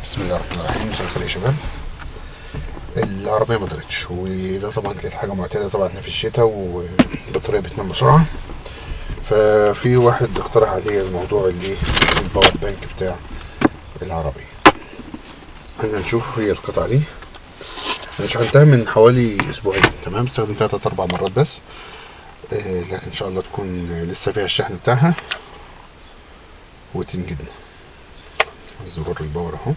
بسم الله الرحمن الرحيم مساء الخير يا شباب العربية ما طارتش وده طبعا كانت حاجة معتادة طبعا احنا في الشتاء والبطارية بتنام بسرعة ففي واحد اقترح عليا الموضوع اللي الباور بانك بتاع العربية خلينا نشوف هي القطعة دي انا شحنتها من حوالي اسبوعين تمام استخدمتها تلات اربع مرات بس آه، لكن ان شاء الله تكون لسه فيها الشحن بتاعها وتنجدنا زرار الباور اهو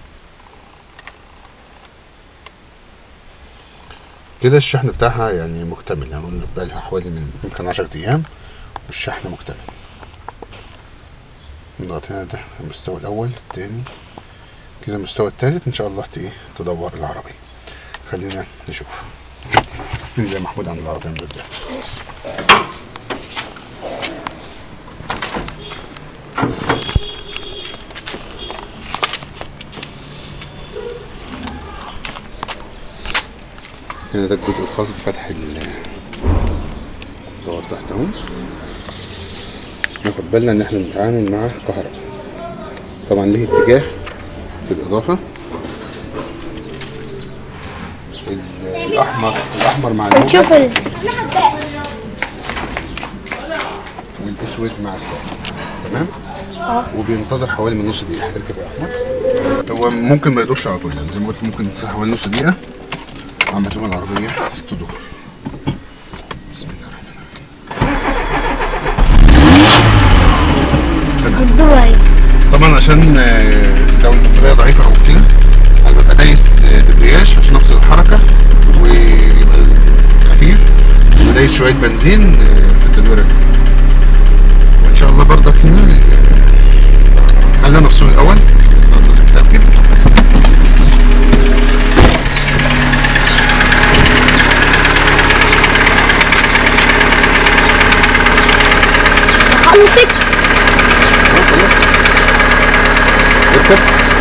كده الشحن بتاعها يعني مكتمل يعني بقالها حوالي من يمكن عشرة ايام والشحن مكتمل نضغط هنا ده المستوى الاول التاني كده المستوى التالت ان شاء الله ت- ايه تدور العربية خلينا نشوف ننزل يا محمود عن العربية من قدام هنا ده الجزء الخاص بفتح ال دور تحت اهو ناخد بالنا ان احنا بنتعامل مع كهرباء طبعا ليه اتجاه بالاضافة ال- الاحمر الاحمر مع الموجب شوف ال... والاسود مع السائل تمام اه وبينتظر حوالي من نص دقيقة اركب يا احمد هو ممكن ما يدورش على طول يعني زي ما قلت ممكن حوالي نص دقيقة عم تقوم العربية تدور بسم الله الرحمن الرحيم تمام الدور اهي طبعا عشان آه، لو البطارية ضعيفة أو كده أنا ببقى دايس آه، دبرياج عشان أفصل الحركة ويبقى خفيف ودايس شوية بنزين آه، في التدويرة دي وإن شاء الله برضك هنا آه، خلينا نفصل الأول بس ننضف الكتاب كده خلصت خلاص خلاص اركب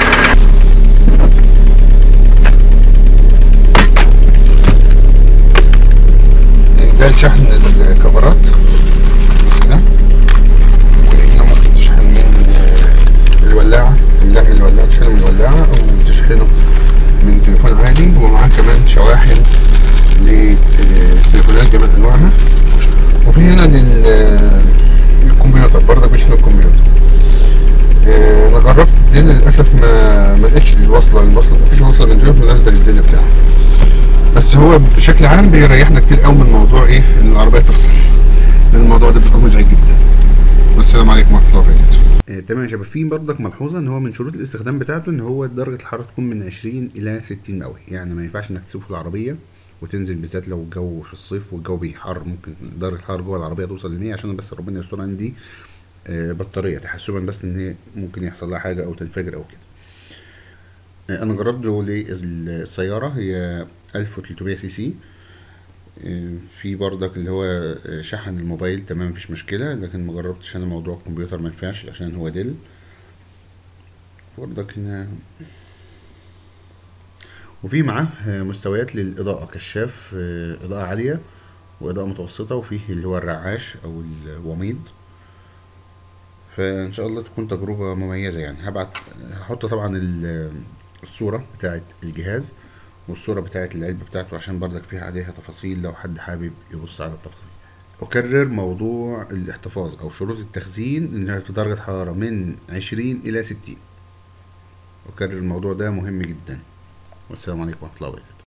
ده شحن الكاميرات ده وهنا ممكن تشحن من آه، الولاعة تملاه من الولاعة تشحنه من الولاعة أو تشحنه من تليفون عادي ومعاه كمان شواحن للتليفونات جميع أنواعها وفي هنا لل- للكمبيوتر برضه بيشحن الكمبيوتر آه، انا جربت الديل للاسف ما ما لقيتش الوصله الوصله مفيش وصله للديل مناسبه للديل بتاعه بس هو بشكل عام بيريحنا كتير قوي من موضوع ايه ان العربيه تفصل لان الموضوع ده بيكون مزعج جدا والسلام عليكم ورحمه الله وبركاته آه، تمام يا شباب في برضك ملحوظه ان هو من شروط الاستخدام بتاعته ان هو درجه الحراره تكون من 20 الى 60 مئوي يعني ما ينفعش انك تسيبه في العربيه وتنزل بالذات لو الجو في الصيف والجو بيحر ممكن درجه الحراره جوه العربيه توصل ل 100 عشان بس ربنا يستر عندي آه، بطاريه تحسبا بس ان هي ممكن يحصل لها حاجه او تنفجر او كده آه، انا جربته للسياره هي 1300 سي سي آه، في برضك اللي هو آه، شحن الموبايل تمام مفيش مشكلة لكن ما جربتش انا موضوع الكمبيوتر ما ينفعش عشان هو ديل برضك هنا وفي معاه آه، مستويات للإضاءة كشاف آه، إضاءة عالية وإضاءة متوسطة وفيه اللي هو الرعاش أو الوميض فإن شاء الله تكون تجربة مميزة يعني هبعت هحط طبعا ال- الصورة بتاعت الجهاز والصورة بتاعت العلبة بتاعته عشان برضك فيها عليها تفاصيل لو حد حابب يبص على التفاصيل أكرر موضوع الاحتفاظ أو شروط التخزين إنها في درجة حرارة من عشرين إلى ستين أكرر الموضوع ده مهم جدا والسلام عليكم ورحمة الله وبركاته